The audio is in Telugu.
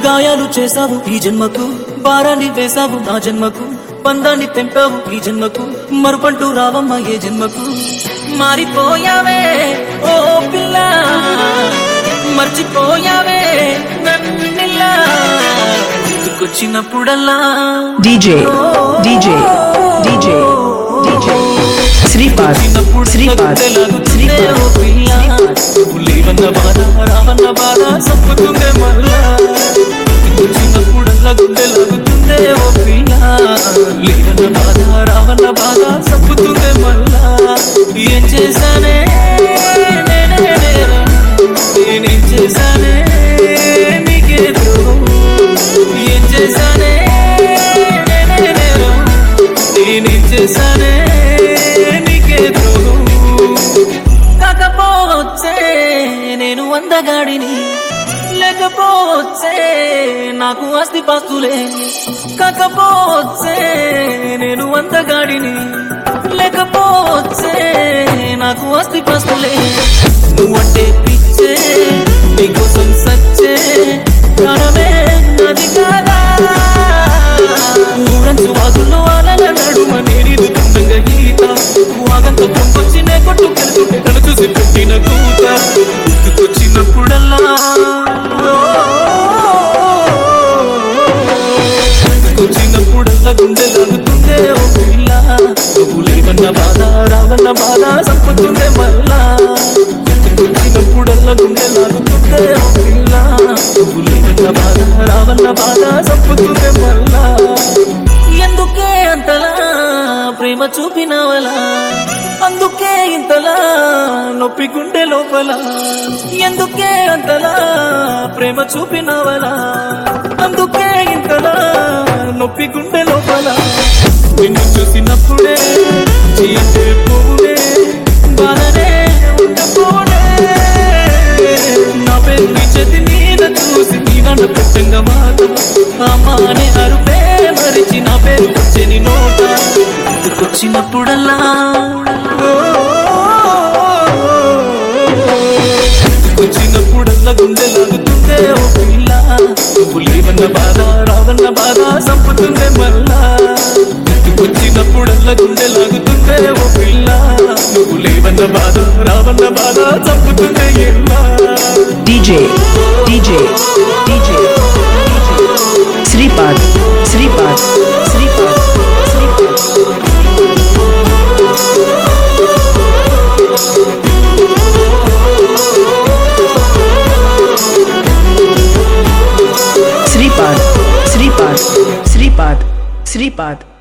గాయాలు చేసావు ఈ జన్మకు భారాన్ని వేసావు నా జన్మకు బంధాన్ని తెంపావు ఈ జన్మకు మరుపంటూ రావమ్మ ఏ జన్మకు మారిపోయావే ఓ పిల్ల మర్చిపోయావే నన్నిలా గుర్తుకొచ్చినప్పుడల్లా DJ, DJ, DJ, DJ. Sripad, Sripad, Sripad. లేవన్న బాధ రావన్న బాధ సప్పుతుందే మళ్ళా చిన్నప్పుడల్లా గుండె లాగుతుందే ఓ పిల్ల లేవన్న బాధ రావన్న బాధ సప్పుతుందే మళ్ళా ఏం చేశానే నేనే నేరం. నేనేం చేశానే నీకే ద్రోహం ఏం చేశానే నేనే నేరం. నేనేం చేశానే నీకే ద్రోహం కాకపోవచ్చే నేను అందగాడిని లేకపోవచ్చే నాకు ఆస్తి పాస్తులే కాకపోవచ్చే నేను అందగాడిని లేకపోవచ్చే నాకు ఆస్తి పాస్తులే నువ్వంటే పిచ్చే నీకోసం సచ్చే ప్రాణమే నది కాదా ఊరంచు వాగుల్లో అలల నడుమ నేనిది తుండంగా ఈత వాగంత పొంగొచ్చి నే కొట్టు కెలుతుంటే తను చూసి పెట్టిన కూత గుర్తుకొచ్చినప్పుడల్లా గుర్తుకొచ్చినప్పుడల్లా గుండె లాగుతుందే ఓ పిల్ల నువ్వు లేవన్న బాధ రావన్న బాధ సంపుతుందే మళ్ళా గుర్తుకొచ్చినప్పుడల్లా గుండె లాగుతుందే ఓ పిల్ల నువ్వు లేవన్న బాధ రావన్న బాధ సంపుతుందే మళ్ళా ఎందుకే అంతలా ప్రేమ చూపినవలా అందుకే ఇంతలా నొప్పి గుండె లోపల ఎందుకే అంతలా ప్రేమ చూపినవలా అందుకే ఇంతలా నొప్పి గుండె లోపల నిన్ను చూసినప్పుడే చెయ్యంటే పోవుడే బాధనే ఉండపోనే నా పేరు నీ చేతి మీద చూసి నీ నన్ను పెట్టంగా మాట అమ్మానే అరుపే మరిచి నా పేరు వచ్చని నోట గుర్తుకొచ్చినప్పుడల్లా గుర్తుకొచ్చినప్పుడల్లా గుండె లాగుతుందే ఓ పిల్ల నువ్వు లేవన్న బాధ రావన్న బాధ సంపుతుందే మళ్ళా గుర్తుకొచ్చినప్పుడల్లా గుండె లాగుతుందే ఓ పిల్ల నువ్వు లేవన్న బాధ రావన్న బాధ చంపుతుందే ఎల్లా DJ, DJ, DJ, Sripad, Sripad, Sripad, Sripad. Sripad, Sripad, Sripad, Sripad.